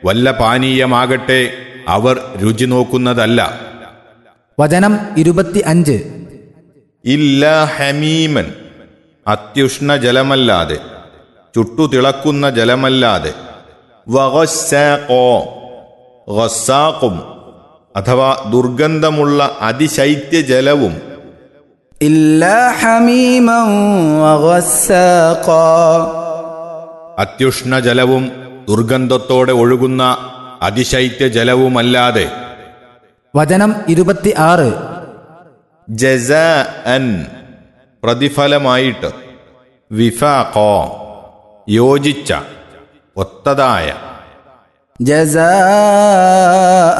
വല്ല പാനീയമാകട്ടെ അവർ രുചി നോക്കുന്നതല്ല വചനം ഇരുപത്തി അഞ്ച് ഇല്ല ഹമീമൻ അത്യുഷ്ണ ജലമല്ലാതെ ചുട്ടുതിളക്കുന്ന ജലമല്ലാതെ വഗസ്സാഖോ ഗസ്സാഖും അഥവാ ദുർഗന്ധമുള്ള അതിശൈത്യ ജലവും إلا حميما وغساقا അത്യുഷ്ണ ജലവും ദുർഗന്ധത്തോടെ ഒഴുകുന്ന അതിശൈത്യ ജലവുമല്ലാതെ വചനം ഇരുപത്തി ആറ് ജസ അൻ പ്രതിഫലമായിട്ട് വിഫാഖോ യോജിച്ച ഒത്തതായ جزاء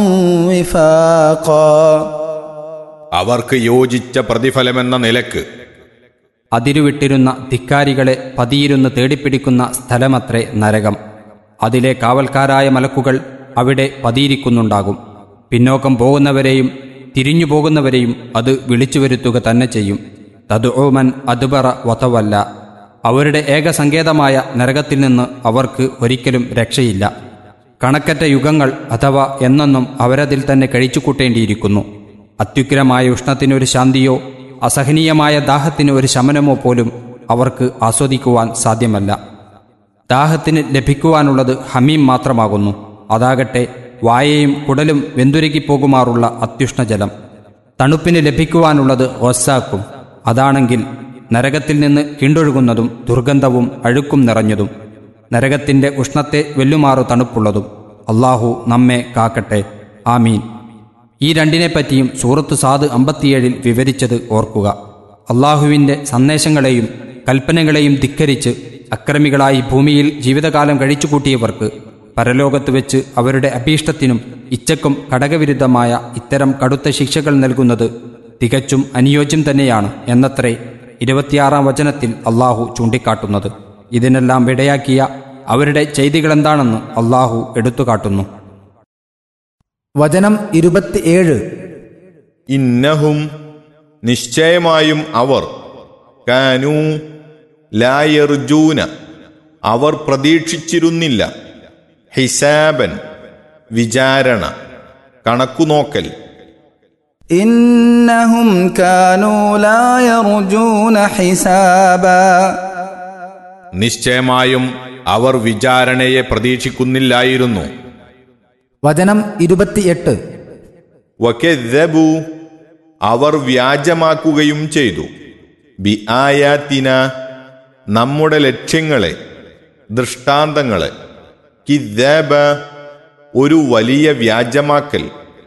وفاقا അവർക്ക് യോജിച്ച പ്രതിഫലമെന്ന നിലക്ക് അതിരുവിട്ടിരുന്ന ധിക്കാരികളെ പതിയിരുന്ന് തേടിപ്പിടിക്കുന്ന സ്ഥലമത്രേ നരകം അതിലെ കാവൽക്കാരായ മലക്കുകൾ അവിടെ പതിയിരിക്കുന്നുണ്ടാകും പിന്നോക്കം പോകുന്നവരെയും തിരിഞ്ഞു പോകുന്നവരെയും അത് വിളിച്ചു വരുത്തുക തന്നെ ചെയ്യും തദ്ഓമൻ അതുബറ വതവല്ല അവരുടെ ഏക സങ്കേതമായ നരകത്തിൽ നിന്ന് അവർക്ക് ഒരിക്കലും രക്ഷയില്ല കണക്കറ്റ യുഗങ്ങൾ അഥവാ എന്നെന്നും അവരതിൽ തന്നെ കഴിച്ചുകൂട്ടേണ്ടിയിരിക്കുന്നു അത്യുഗ്രമായ ഉഷ്ണത്തിനൊരു ശാന്തിയോ അസഹനീയമായ ദാഹത്തിന് ഒരു ശമനമോ പോലും അവർക്ക് ആസ്വദിക്കുവാൻ സാധ്യമല്ല ദാഹത്തിന് ലഭിക്കുവാനുള്ളത് ഹമീം മാത്രമാകുന്നു അതാകട്ടെ വായയും കുടലും വെന്തുരുകിപ്പോകുമാറുള്ള അത്യുഷ്ണജലം തണുപ്പിന് ലഭിക്കുവാനുള്ളത് ഒസാക്കും അതാണെങ്കിൽ നരകത്തിൽ നിന്ന് കിണ്ടൊഴുകുന്നതും ദുർഗന്ധവും അഴുക്കും നിറഞ്ഞതും നരകത്തിന്റെ ഉഷ്ണത്തെ വെല്ലുമാറു തണുപ്പുള്ളതും അള്ളാഹു നമ്മെ കാക്കട്ടെ ആമീൻ ഈ രണ്ടിനെപ്പറ്റിയും സൂറത്ത് സാദ് അമ്പത്തിയേഴിൽ വിവരിച്ചത് ഓർക്കുക അള്ളാഹുവിൻ്റെ സന്ദേശങ്ങളെയും കൽപ്പനകളെയും ധിക്കരിച്ച് അക്രമികളായി ഭൂമിയിൽ ജീവിതകാലം കഴിച്ചുകൂട്ടിയവർക്ക് പരലോകത്ത് വെച്ച് അവരുടെ അഭീഷ്ടത്തിനും ഇച്ഛക്കും ഘടകവിരുദ്ധമായ ഇത്തരം കടുത്ത ശിക്ഷകൾ നൽകുന്നത് തികച്ചും അനുയോജ്യം തന്നെയാണ് എന്നത്രേ ഇരുപത്തിയാറാം വചനത്തിൽ അള്ളാഹു ചൂണ്ടിക്കാട്ടുന്നത് ഇതിനെല്ലാം വിടയാക്കിയ അവരുടെ ചെയ്തികളെന്താണെന്ന് അള്ളാഹു എടുത്തുകാട്ടുന്നു വചനം ഇരുപത്തിയേഴ് ഇന്നഹും നിശ്ചയമായും അവർ കാനു ലായർജൂന അവർ പ്രതീക്ഷിച്ചിരുന്നില്ല ഹിസാബൻ വിചാരണ കണക്കുനോക്കൽ إنهم كانوا لا يرجون حسابا നിശ്ചയമായും അവർ വിചാരണയെ പ്രതീക്ഷിക്കുന്നില്ലായിരുന്നു വചനം ഇരുപത്തിയെട്ട് വക്കെദബു അവർ വ്യാജമാക്കുകയും ചെയ്തു ബി ആയാത്തിന നമ്മുടെ ലക്ഷ്യങ്ങളെ ദൃഷ്ടാന്തങ്ങളെ കിദബ ഒരു വലിയ വ്യാജമാക്കൽ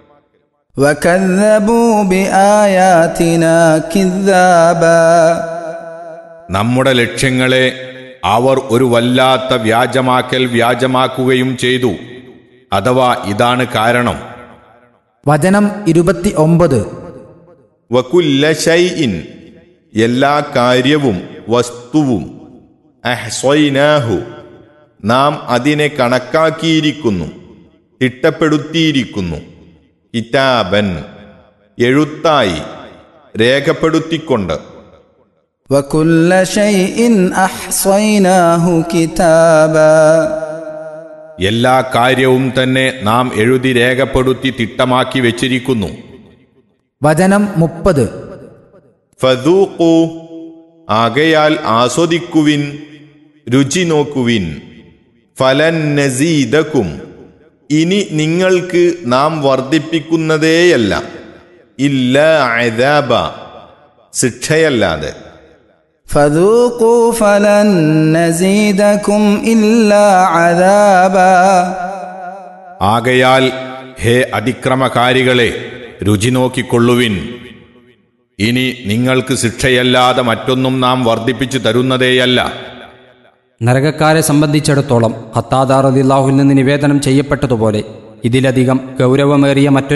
وكذبوا بآياتنا كذابا നമ്മുടെ ലക്ഷ്യങ്ങളെ അവർ ഒരു വല്ലാത്ത വ്യാജമാക്കൽ വ്യാജമാക്കുകയും ചെയ്തു അഥവാ ഇതാണ് കാരണം വചനം ഇരുപത്തി ഒമ്പത് വകുല്ല ഷൈഇൻ എല്ലാ കാര്യവും വസ്തുവും അഹ്സൈനാഹു നാം അതിനെ കണക്കാക്കിയിരിക്കുന്നു തിട്ടപ്പെടുത്തിയിരിക്കുന്നു കിതാബൻ എഴുത്തായി രേഖപ്പെടുത്തിക്കൊണ്ട് وكل شيء أحصيناه كتابا എല്ലാ കാര്യവും തന്നെ നാം എഴുതി രേഖപ്പെടുത്തി തിട്ടമാക്കി വെച്ചിരിക്കുന്നു വചനം മുപ്പത് ഫദൂഖു ആകയാൽ ആസ്വദിക്കുവിൻ രുചി നോക്കുവിൻ ഫലൻ നസീദക്കും ഇനി നിങ്ങൾക്ക് നാം വർദ്ധിപ്പിക്കുന്നതേയല്ല ഇല്ല അദാബ ശിക്ഷയല്ലാതെ فذوقوا فلن نزيدكم إلا عذابا ആകയാൽ ഹേ അതിക്രമകാരികളെ രുചി നോക്കിക്കൊള്ളുവിൻ ഇനി നിങ്ങൾക്ക് ശിക്ഷയല്ലാതെ മറ്റൊന്നും നാം വർദ്ധിപ്പിച്ചു തരുന്നതേയല്ല നരകക്കാരെ സംബന്ധിച്ചിടത്തോളം ഖത്താദാർ അലിള്ളാഹുൽ നിന്ന് നിവേദനം ചെയ്യപ്പെട്ടതുപോലെ ഇതിലധികം ഗൗരവമേറിയ മറ്റൊരു